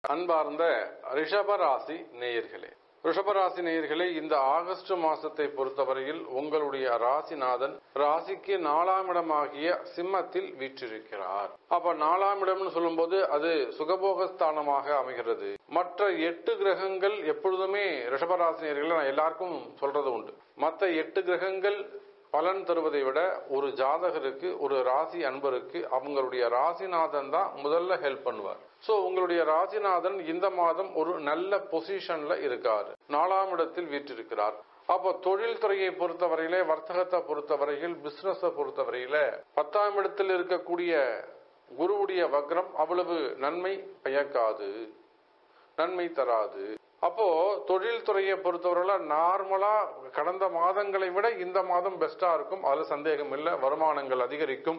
அன்பார்ந்த ரிஷபராசி நேயர்களே ரிஷபராசி நேயர்களே இந்த ஆகஸ்ட் மாசத்தை பொறுத்தவரையில் உங்களுடைய ராசிநாதன் ராசிக்கு நாலாம் இடமாகிய சிம்மத்தில் வீற்றிருக்கிறார் அப்ப நாலாம் இடம்னு சொல்லும்போது அது சுகபோகஸ்தானமாக அமைகிறது மற்ற எட்டு கிரகங்கள் எப்பொழுதுமே ரிஷபராசி நேயர்களை நான் எல்லாருக்கும் சொல்றது உண்டு மற்ற எட்டு கிரகங்கள் பலன் தருவதை விட ஒரு ஜாதகருக்கு ஒரு ராசி அன்பருக்கு அவங்களுடைய ராசிநாதன் தான் முதல்ல ஹெல்ப் பண்ணுவார் சோ உங்களுடைய ராசிநாதன் இந்த மாதம் ஒரு நல்ல பொசிஷன்ல இருக்காரு நாலாம் இடத்தில் வீற்றிருக்கிறார் அப்போ தொழில் துறையை பொறுத்தவரையிலே வர்த்தகத்தை பொறுத்தவரையில் பிசினஸ பொறுத்தவரையில பத்தாம் இடத்தில் இருக்கக்கூடிய குருவுடைய வக்ரம் அவ்வளவு நன்மை பயக்காது நன்மை தராது அப்போ தொழில் துறையை பொறுத்தவரையில நார்மலா கடந்த மாதங்களை விட இந்த மாதம் பெஸ்டா இருக்கும் அதுல சந்தேகம் இல்லை வருமானங்கள் அதிகரிக்கும்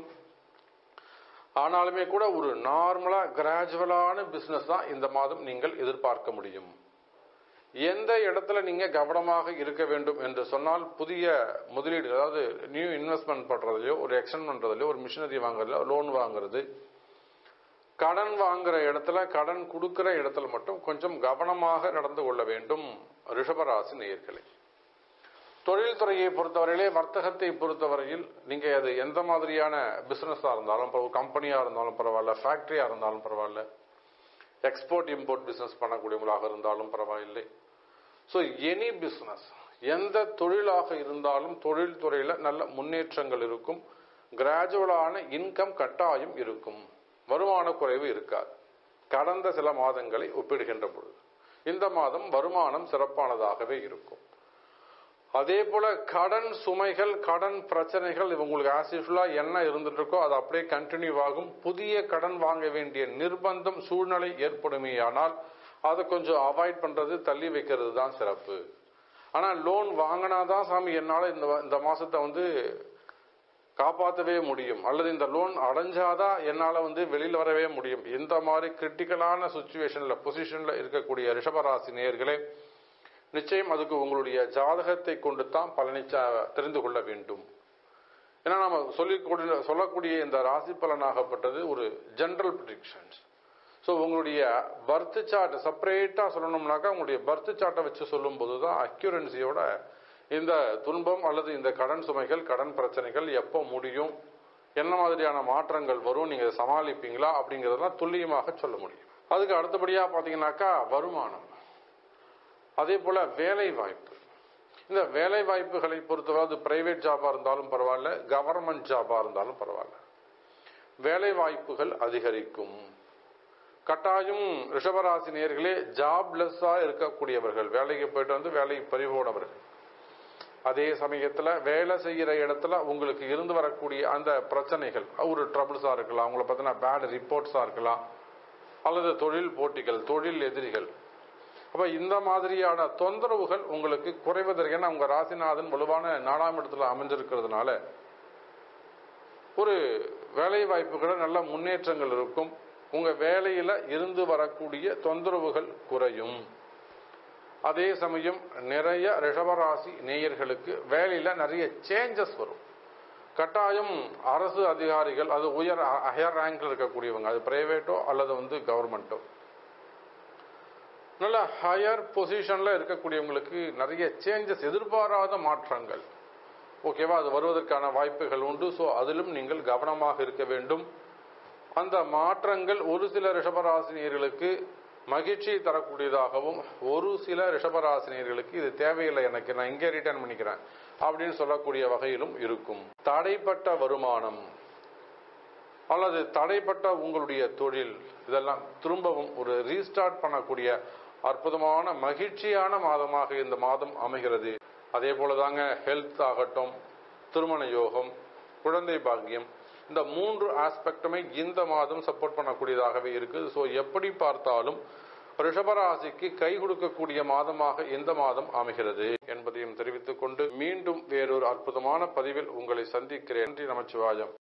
ஆனாலுமே கூட ஒரு நார்மலா கிராஜுவலான பிசினஸ் தான் இந்த மாதம் நீங்கள் எதிர்பார்க்க முடியும் எந்த இடத்துல நீங்க கவனமாக இருக்க வேண்டும் என்று சொன்னால் புதிய முதலீடு அதாவது நியூ இன்வெஸ்ட்மெண்ட் பண்றதுலயோ ஒரு எக்ஸ்டென்ட் பண்றதுலயோ ஒரு மிஷினரி வாங்குறதுல லோன் வாங்குறது கடன் வாங்குற இடத்துல கடன் கொடுக்கிற இடத்துல மட்டும் கொஞ்சம் கவனமாக நடந்து கொள்ள வேண்டும் ரிஷபராசி நேயர்களே தொழில் துறையை பொறுத்தவரையிலே வர்த்தகத்தை பொறுத்தவரையில் நீங்க அது எந்த மாதிரியான பிசினஸா இருந்தாலும் கம்பெனியா இருந்தாலும் பரவாயில்ல ஃபேக்டரியா இருந்தாலும் பரவாயில்ல எக்ஸ்போர்ட் இம்போர்ட் பிசினஸ் பண்ணக்கூடியவங்களாக இருந்தாலும் பரவாயில்லை ஸோ எனி பிசினஸ் எந்த தொழிலாக இருந்தாலும் தொழில் துறையில நல்ல முன்னேற்றங்கள் இருக்கும் கிராஜுவலான இன்கம் கட்டாயம் இருக்கும் வருமான குறைவு இருக்காது கடந்த சில மாதங்களை ஒப்பிடுகின்ற பொழுது இந்த மாதம் வருமானம் சிறப்பானதாகவே இருக்கும் அதே போல கடன் சுமைகள் கடன் பிரச்சனைகள் உங்களுக்கு ஆஸ் யூஸ்வலா என்ன இருந்துட்டு இருக்கோ அது அப்படியே கண்டினியூ ஆகும் புதிய கடன் வாங்க வேண்டிய நிர்பந்தம் சூழ்நிலை ஏற்படுமேயானால் அதை கொஞ்சம் அவாய்ட் பண்றது தள்ளி வைக்கிறது தான் சிறப்பு ஆனா லோன் வாங்கினாதான் சாமி என்னால இந்த இந்த மாசத்தை வந்து காப்பாற்றவே முடியும் அல்லது இந்த லோன் அடைஞ்சாதான் என்னால வந்து வெளியில் வரவே முடியும் இந்த மாதிரி கிரிட்டிக்கலான சுச்சுவேஷன்ல பொசிஷன்ல இருக்கக்கூடிய ரிஷபராசி நேயர்களே நிச்சயம் அதுக்கு உங்களுடைய ஜாதகத்தை கொண்டு தான் பலனை தெரிந்து கொள்ள வேண்டும் ஏன்னா நம்ம சொல்லி சொல்லக்கூடிய இந்த ராசி பலனாகப்பட்டது ஒரு ஜென்ரல் ப்ரிடிக்ஷன்ஸ் ஸோ உங்களுடைய பர்த் சார்ட் செப்பரேட்டாக சொல்லணும்னாக்கா உங்களுடைய பர்த் சார்ட்டை வச்சு சொல்லும்போது தான் அக்யூரன்சியோட இந்த துன்பம் அல்லது இந்த கடன் சுமைகள் கடன் பிரச்சனைகள் எப்போ முடியும் என்ன மாதிரியான மாற்றங்கள் வரும் நீங்க சமாளிப்பீங்களா அப்படிங்கறதெல்லாம் துல்லியமாக சொல்ல முடியும் அதுக்கு அடுத்தபடியா பாத்தீங்கன்னாக்கா வருமானம் அதே போல வேலை வாய்ப்பு இந்த வேலை வாய்ப்புகளை பொறுத்தவரை அது பிரைவேட் ஜாபா இருந்தாலும் பரவாயில்ல கவர்மெண்ட் ஜாபா இருந்தாலும் பரவாயில்ல வேலை வாய்ப்புகள் அதிகரிக்கும் கட்டாயம் ரிஷபராசி நேர்களே ஜாப்லெஸ்ஸா இருக்கக்கூடியவர்கள் வேலைக்கு போயிட்டு வந்து வேலை பறிபோனவர்கள் அதே சமயத்துல வேலை செய்யற இடத்துல உங்களுக்கு இருந்து வரக்கூடிய அந்த பிரச்சனைகள் ஒரு ட்ரபிள்ஸா இருக்கலாம் உங்களை பார்த்தீங்கன்னா பேட் ரிப்போர்ட்ஸா இருக்கலாம் அல்லது தொழில் போட்டிகள் தொழில் எதிரிகள் அப்ப இந்த மாதிரியான தொந்தரவுகள் உங்களுக்கு குறைவதற்கு ஏன்னா உங்க ராசிநாதன் வலுவான நாலாம் இடத்துல அமைஞ்சிருக்கிறதுனால ஒரு வேலை வாய்ப்புகளை நல்ல முன்னேற்றங்கள் இருக்கும் உங்க வேலையில இருந்து வரக்கூடிய தொந்தரவுகள் குறையும் அதே சமயம் நிறைய ரிஷபராசி நேயர்களுக்கு வேலையில நிறைய சேஞ்சஸ் வரும் கட்டாயம் அரசு அதிகாரிகள் அது உயர் ஹையர் ரேங்க்ல இருக்கக்கூடியவங்க அது பிரைவேட்டோ அல்லது வந்து கவர்மெண்ட்டோ நல்ல ஹையர் பொசிஷன்ல இருக்கக்கூடியவங்களுக்கு நிறைய சேஞ்சஸ் எதிர்பாராத மாற்றங்கள் ஓகேவா அது வருவதற்கான வாய்ப்புகள் உண்டு ஸோ அதிலும் நீங்கள் கவனமாக இருக்க வேண்டும் அந்த மாற்றங்கள் ஒரு சில ரிஷபராசினியர்களுக்கு மகிழ்ச்சி தரக்கூடியதாகவும் ஒரு சில ரிஷபராசினியர்களுக்கு இது தேவையில்லை எனக்கு நான் இங்கே ரிட்டர்ன் பண்ணிக்கிறேன் அப்படின்னு சொல்லக்கூடிய வகையிலும் இருக்கும் தடைப்பட்ட வருமானம் அல்லது தடைப்பட்ட உங்களுடைய தொழில் இதெல்லாம் திரும்பவும் ஒரு ரீஸ்டார்ட் பண்ணக்கூடிய அற்புதமான மகிழ்ச்சியான மாதமாக இந்த மாதம் அமைகிறது அதே போலதாங்க ஹெல்த் ஆகட்டும் திருமண யோகம் குழந்தை பாக்கியம் இந்த மூன்று ஆஸ்பெக்டுமே இந்த மாதம் சப்போர்ட் பண்ணக்கூடியதாகவே இருக்குது ஸோ எப்படி பார்த்தாலும் ரிஷபராசிக்கு கை கொடுக்கக்கூடிய மாதமாக இந்த மாதம் அமைகிறது என்பதையும் தெரிவித்துக் கொண்டு மீண்டும் வேறொரு அற்புதமான பதிவில் உங்களை சந்திக்கிறேன் நன்றி நமச்சிவாயம்